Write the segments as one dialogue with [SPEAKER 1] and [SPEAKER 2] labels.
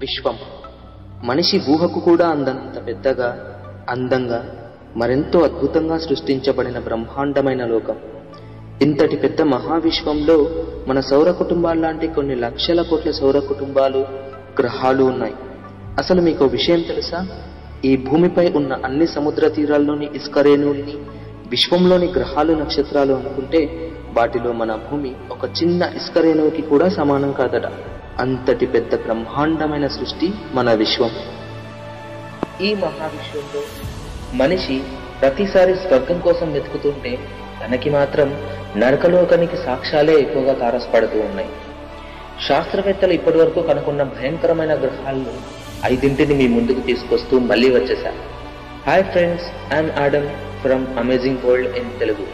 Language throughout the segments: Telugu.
[SPEAKER 1] విశ్వం మనిషి ఊహకు కూడా అందంత పెద్దగా అందంగా మరెంతో అద్భుతంగా సృష్టించబడిన బ్రహ్మాండమైన లోకం ఇంతటి పెద్ద మహావిశ్వంలో మన సౌర కుటుంబాల్లాంటి కొన్ని లక్షల కోట్ల సౌర కుటుంబాలు గ్రహాలు ఉన్నాయి అసలు మీకు విషయం తెలుసా ఈ భూమిపై ఉన్న అన్ని సముద్ర తీరాల్లోని ఇసుక రేణువుల్ని విశ్వంలోని గ్రహాలు నక్షత్రాలు అనుకుంటే వాటిలో మన భూమి ఒక చిన్న ఇసుక రేణువుకి కూడా సమానం కాదట అంతటి పెద్ద బ్రహ్మాండమైన సృష్టి మన విశ్వం ఈ మహావిశ్వంలో మనిషి ప్రతిసారి స్వర్గం కోసం వెతుకుతుంటే తనకి మాత్రం నరకలోకానికి సాక్ష్యాలే ఎక్కువగా తారసపడుతూ ఉన్నాయి శాస్త్రవేత్తలు ఇప్పటి వరకు కనుక్కున్న భయంకరమైన గ్రహాలను ఐదింటిని మీ ముందుకు తీసుకొస్తూ మళ్ళీ వచ్చేసా hi friends I'm Adam from amazing world in Telugu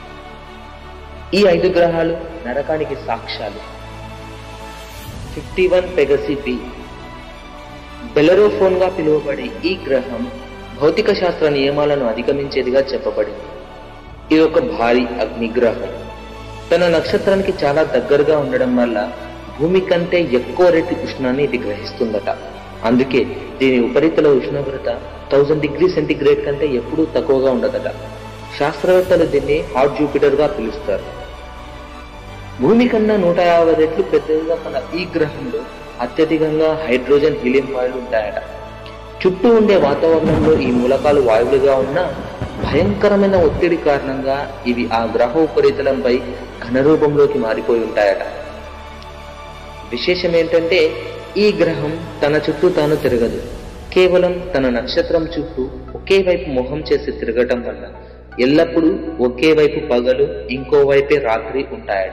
[SPEAKER 1] ఈ ఐదు గ్రహాలు నరకానికి సాక్ష్యాలు fifty one Pegasi B Bellerophon గా పిలువబడే ఈ గ్రహం భౌతిక శాస్త్ర నియమాలను అధిగమించేదిగా చెప్పబడింది ఇది ఒక భారీ అగ్నిగ్రహం తన నక్షత్రానికి చాలా దగ్గరగా ఉండడం వల్ల భూమి కంటే ఎక్కువ రెట్టి ఉష్ణాన్ని ఇది గ్రహిస్తుందట అందుకే దీని ఉపరితల ఉష్ణోగ్రత థౌజండ్ డిగ్రీ సెంటిగ్రేడ్ కంటే ఎప్పుడూ తక్కువగా ఉండదట శాస్త్రవేత్తలు దీన్ని హాట్ జూపిటర్ గా పిలుస్తారు భూమి కన్నా నూట యాభై రెట్లు పెద్దదిగా కల ఈ గ్రహంలో అత్యధికంగా హైడ్రోజన్ హీలియం వాయువులు ఉంటాయట చుట్టూ ఉండే వాతావరణంలో ఈ మూలకాలు వాయువులుగా ఉన్నా భయంకరమైన ఒత్తిడి కారణంగా ఇవి ఆ గ్రహ ఉపరితలంపై ఘనరూపంలోకి మారిపోయి ఉంటాయట విశేషం ఏంటంటే ఈ గ్రహం తన చుట్టూ తాను తిరగదు కేవలం తన నక్షత్రం చుట్టూ ఒకే వైపు మొహం చేసి తిరగటం వల్ల ఎల్లప్పుడూ ఒకే వైపు పగలు ఇంకో వైపే రాత్రి ఉంటాయట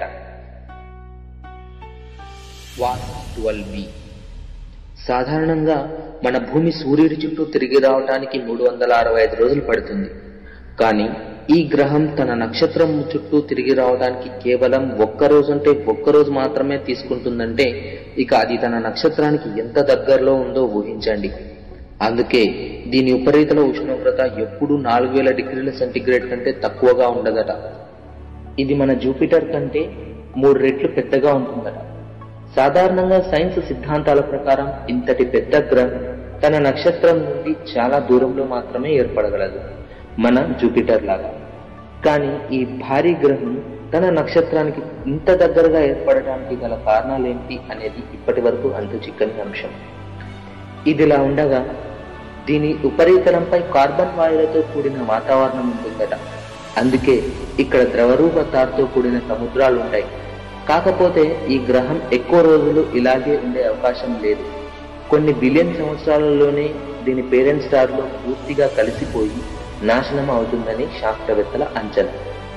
[SPEAKER 1] వాస్ ట్వెల్వ్ బి సాధారణంగా మన భూమి సూర్యుడి చుట్టూ తిరిగి రావటానికి మూడు వందల అరవై ఐదు రోజులు పడుతుంది కానీ ఈ గ్రహం తన నక్షత్రం చుట్టూ తిరిగి రావడానికి కేవలం ఒక్క రోజు అంటే ఒక్క రోజు మాత్రమే తీసుకుంటుందంటే ఇక అది తన నక్షత్రానికి ఎంత దగ్గరలో ఉందో ఊహించండి అందుకే దీని ఉపరితల ఉష్ణోగ్రత ఎప్పుడూ నాలుగు వేల డిగ్రీల సెంటిగ్రేడ్ కంటే తక్కువగా ఉండదట ఇది మన జూపిటర్ కంటే మూడు రెట్లు పెద్దగా ఉంటుందట సాధారణంగా సైన్స్ సిద్ధాంతాల ప్రకారం ఇంతటి పెద్ద గ్రహం తన నక్షత్రం నుండి చాలా దూరంలో మాత్రమే ఏర్పడగలదు మన జూపిటర్ లాగా కానీ ఈ భారీ గ్రహం తన నక్షత్రానికి ఇంత దగ్గరగా ఏర్పడడానికి గల కారణాలేంటి అనేది ఇప్పటి వరకు అంతు చిక్కని అంశం ఇదిలా ఉండగా దీని ఉపరితలంపై కార్బన్ వాయువులతో కూడిన వాతావరణం ఉంటుందట అందుకే ఇక్కడ ద్రవరూప తారుతో కూడిన సముద్రాలు ఉంటాయి కాకపోతే ఈ గ్రహం ఎక్కువ రోజులు ఇలాగే ఉండే అవకాశం లేదు కొన్ని బిలియన్ సంవత్సరాలలోనే దీని పేరెంట్ స్టార్లో పూర్తిగా కలిసిపోయి నాశనం అవుతుందని శాస్త్రవేత్తల అంచనా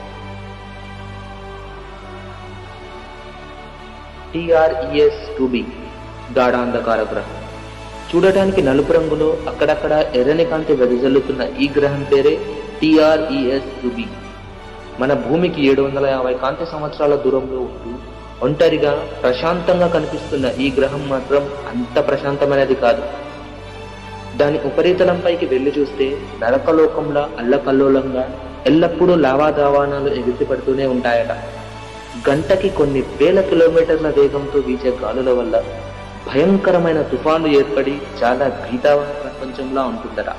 [SPEAKER 1] టిఆర్ఈఎస్ టూ బి గాఢాంధకార గ్రహం చూడటానికి నలుపు రంగులో అక్కడక్కడ ఎర్రని కాంతి వెదజల్లుతున్న ఈ గ్రహం పేరే టిఆర్ఈఎస్ టూ బి మన భూమికి ఏడు వందల యాభై కాంతి సంవత్సరాల దూరంలో ఉంటూ ఒంటరిగా ప్రశాంతంగా కనిపిస్తున్న ఈ గ్రహం మాత్రం అంత ప్రశాంతమైనది కాదు దాని ఉపరితలంపైకి వెళ్లి చూస్తే నరకలోకంలా అల్లకల్లోలంగా ఎల్లప్పుడూ లావాదావానాలు ఎగిసిపడుతూనే ఉంటాయట గంటకి కొన్ని వేల కిలోమీటర్ల వేగంతో వీచే గాలుల వల్ల భయంకరమైన తుఫాను ఏర్పడి చాలా భీతావహ ప్రపంచంలా ఉంటుందట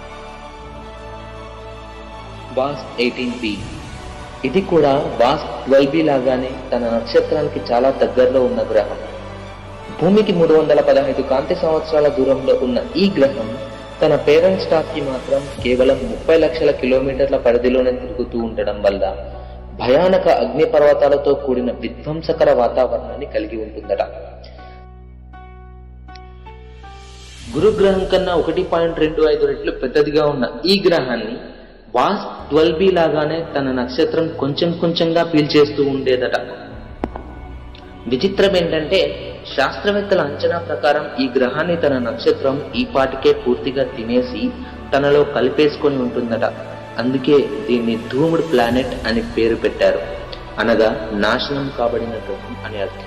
[SPEAKER 1] వాస్ ఎయిటీన్ బి ఇది కూడా వాస్ ట్వెల్వ్ బి లాగానే తన నక్షత్రానికి చాలా దగ్గరలో ఉన్న గ్రహం భూమికి మూడు వందల పదహైదు కాంతి సంవత్సరాల దూరంలో ఉన్న ఈ గ్రహం తన పేరెంట్ స్టార్ కి మాత్రం కేవలం ముప్పై లక్షల కిలోమీటర్ల పరిధిలోనే తిరుగుతూ ఉండడం వల్ల భయానక అగ్ని పర్వతాలతో కూడిన విధ్వంసకర వాతావరణాన్ని కలిగి ఉంటుందట గురుగ్రహం కన్నా ఒకటి పాయింట్ రెండు ఐదు రెట్లు పెద్దదిగా ఉన్న ఈ గ్రహాన్ని వాస్ ట్వెల్వ్ బి లాగానే తన నక్షత్రం కొంచెం కొంచెంగా పీల్చేస్తూ ఉండేదట విచిత్రం ఏంటంటే శాస్త్రవేత్తల అంచనా ప్రకారం ఈ గ్రహాన్ని తన నక్షత్రం ఈ పాటికే పూర్తిగా తినేసి తనలో కలిపేసుకొని ఉంటుందట అందుకే దీన్ని ధూముడు ప్లానెట్ అని పేరు పెట్టారు అనగా నాశనం కాబడిన గ్రహం అని అర్థం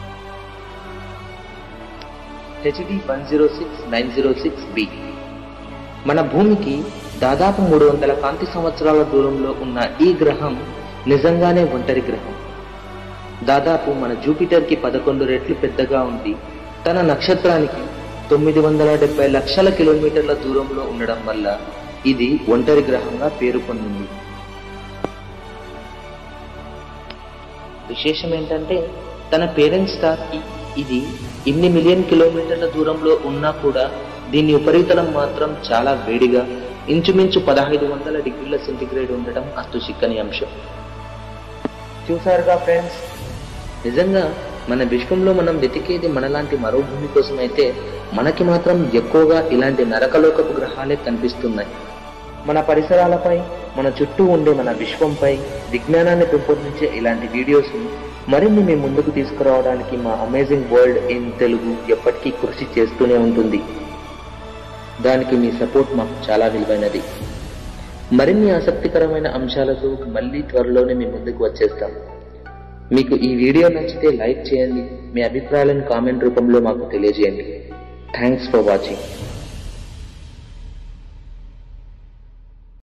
[SPEAKER 1] HD one zero six nine zero six B మన భూమికి దాదాపు మూడు వందల కాంతి సంవత్సరాల దూరంలో ఉన్న ఈ గ్రహం నిజంగానే ఒంటరి గ్రహం దాదాపు మన జూపిటర్ కి పదకొండు రెట్లు పెద్దగా ఉంది తన నక్షత్రానికి తొమ్మిది వందల డెబ్బై లక్షల కిలోమీటర్ల దూరంలో ఉండడం వల్ల ఇది ఒంటరి గ్రహంగా పేరు పొందింది విశేషం ఏంటంటే తన పేరెంట్ స్టార్ కి ఇది ఇన్ని మిలియన్ కిలోమీటర్ల దూరంలో ఉన్నా కూడా దీని ఉపరితలం మాత్రం చాలా వేడిగా ఇంచుమించు పదహైదు వందల డిగ్రీల సెంటిగ్రేడ్ ఉండటం అస్తు చిక్కని అంశం చూసారుగా ఫ్రెండ్స్ నిజంగా మన విశ్వంలో మనం వెతికేది మనలాంటి మరో భూమి కోసం అయితే మనకి మాత్రం ఎక్కువగా ఇలాంటి నరకలోకపు గ్రహాలే కనిపిస్తున్నాయి మన పరిసరాలపై మన చుట్టూ ఉండే మన విశ్వంపై విజ్ఞానాన్ని పెంపొందించే ఇలాంటి వీడియోస్ మరిన్ని మీ ముందుకు తీసుకురావడానికి మా అమేజింగ్ వరల్డ్ ఇన్ తెలుగు ఎప్పటికీ కృషి చేస్తూనే ఉంటుంది దానికి మీ సపోర్ట్ మాకు చాలా విలువైనది మరిన్ని ఆసక్తికరమైన అంశాలతో మళ్ళీ త్వరలోనే మీ ముందుకు వచ్చేస్తాం మీకు ఈ వీడియో నచ్చితే లైక్ చేయండి మీ అభిప్రాయాలను కామెంట్ రూపంలో మాకు తెలియజేయండి థ్యాంక్స్ ఫర్ వాచింగ్